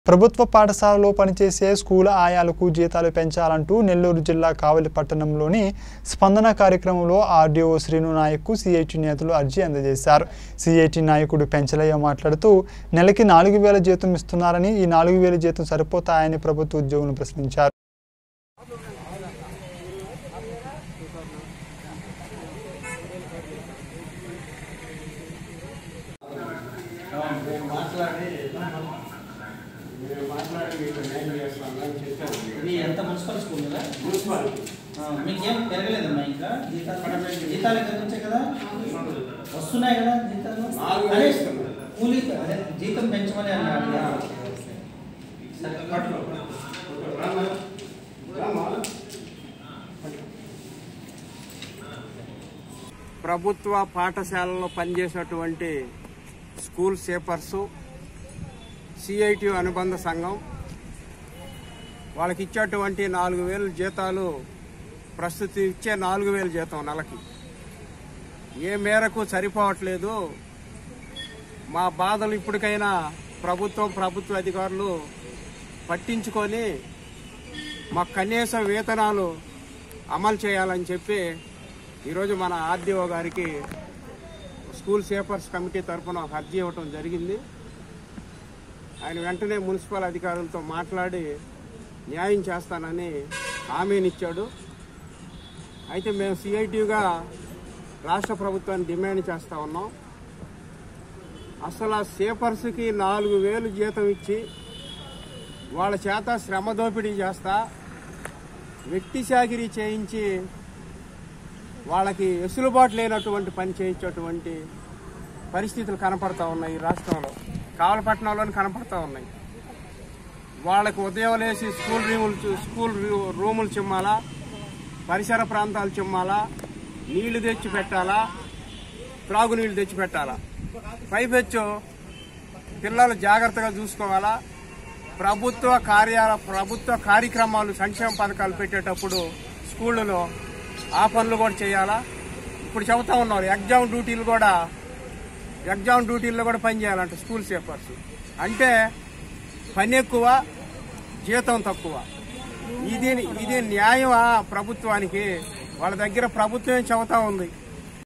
ప్రభుత్వ పాఠశాలలో పనిచేసే స్కూల్ ఆయాలకు జీతాలు పెంచాలంటూ నెల్లూరు జిల్లా కావలి పట్టణంలోని స్పందన కార్యక్రమంలో ఆర్డీఓ శ్రీను నాయక్కు సిఐటి నేతలు అర్జీ అందజేశారు సిఐటి నాయకుడు పెంచలయ్య మాట్లాడుతూ నెలకి నాలుగు వేల జీతం ఇస్తున్నారని ఈ నాలుగు వేల జీతం సరిపోతాయని ప్రభుత్వ ఉద్యోగులు ప్రశ్నించారు మాట్లాడి మేము మాట్లాడి మీకు న్యాయం చేస్తామని చెప్పాను ఇది ఎంత మున్సిపల్ స్కూల్ కదా మున్సిపల్ ఆ, మీకేం పెరగలేదమ్మా ఇంకా జీతాలు జీతాలు ఇక్కడ నుంచే కదా వస్తున్నాయి కదా జీతాలు నాలుగు అదే వేలు ఇస్తున్నారు. కూలీ అదే జీతం పెంచమని అన్నాడు సరే పట్టుకో రామా రామా ప్రభుత్వ పాఠశాలలో పనిచేసేటువంటి స్కూల్ సేపర్సు సిఐటి అనుబంధ సంఘం వాళ్ళకి ఇచ్చేటువంటి నాలుగు వేలు జీతాలు ప్రస్తుతం ఇచ్చే నాలుగు వేలు జీతం నెలకి ఏ మేరకు సరిపోవట్లేదు మా బాధలు ఇప్పటికైనా ప్రభుత్వం ప్రభుత్వ అధికారులు పట్టించుకొని మా కనీస వేతనాలు అమలు చేయాలని చెప్పి ఈరోజు మన ఆర్డీఓ గారికి స్కూల్ సేపర్స్ కమిటీ తరఫున ఒక అర్జీ ఇవ్వటం జరిగింది ఆయన వెంటనే మున్సిపల్ అధికారులతో మాట్లాడి న్యాయం చేస్తానని హామీనిచ్చాడు అయితే మేము సిఐటిగా రాష్ట్ర ప్రభుత్వాన్ని డిమాండ్ చేస్తా ఉన్నాం అసలు ఆ సేపర్స్కి నాలుగు వేలు జీతం ఇచ్చి వాళ్ళ చేత శ్రమ దోపిడీ చేస్తా వ్యక్తి చాకిరీ చేయించి వాళ్ళకి వెసులుబాటు లేనటువంటి పని చేయించేటువంటి పరిస్థితులు కనపడతా ఉన్నాయి ఈ రాష్ట్రంలో కావలపట్నంలోని కనపడతా ఉన్నాయి వాళ్ళకి ఉదయం లేచి స్కూల్ రూములు చూ- స్కూల్ రూ- రూములు చిమ్మాలా పరిసర ప్రాంతాలు చిమ్మాలా నీళ్లు తెచ్చి పెట్టాలా త్రాగునీళ్లు తెచ్చి పెట్టాలా పైపెచ్చు పిల్లలు జాగ్రత్తగా చూసుకోవాలా ప్రభుత్వ కార్యాల ప్రభుత్వ కార్యక్రమాలు సంక్షేమ పథకాలు పెట్టేటప్పుడు స్కూళ్ళలో ఆ పనులు కూడా చేయాలా ఇప్పుడు చెబుతా ఉన్నారు ఎగ్జామ్ డ్యూటీలు కూడా ఎగ్జామ్ డ్యూటీల్లో కూడా పని చేయాలంట స్కూల్ సేపర్స్ అంటే పని ఎక్కువ జీతం తక్కువ ఇది ఇది న్యాయమా ప్రభుత్వానికి వాళ్ళ దగ్గర ప్రభుత్వం చెబుతా ఉంది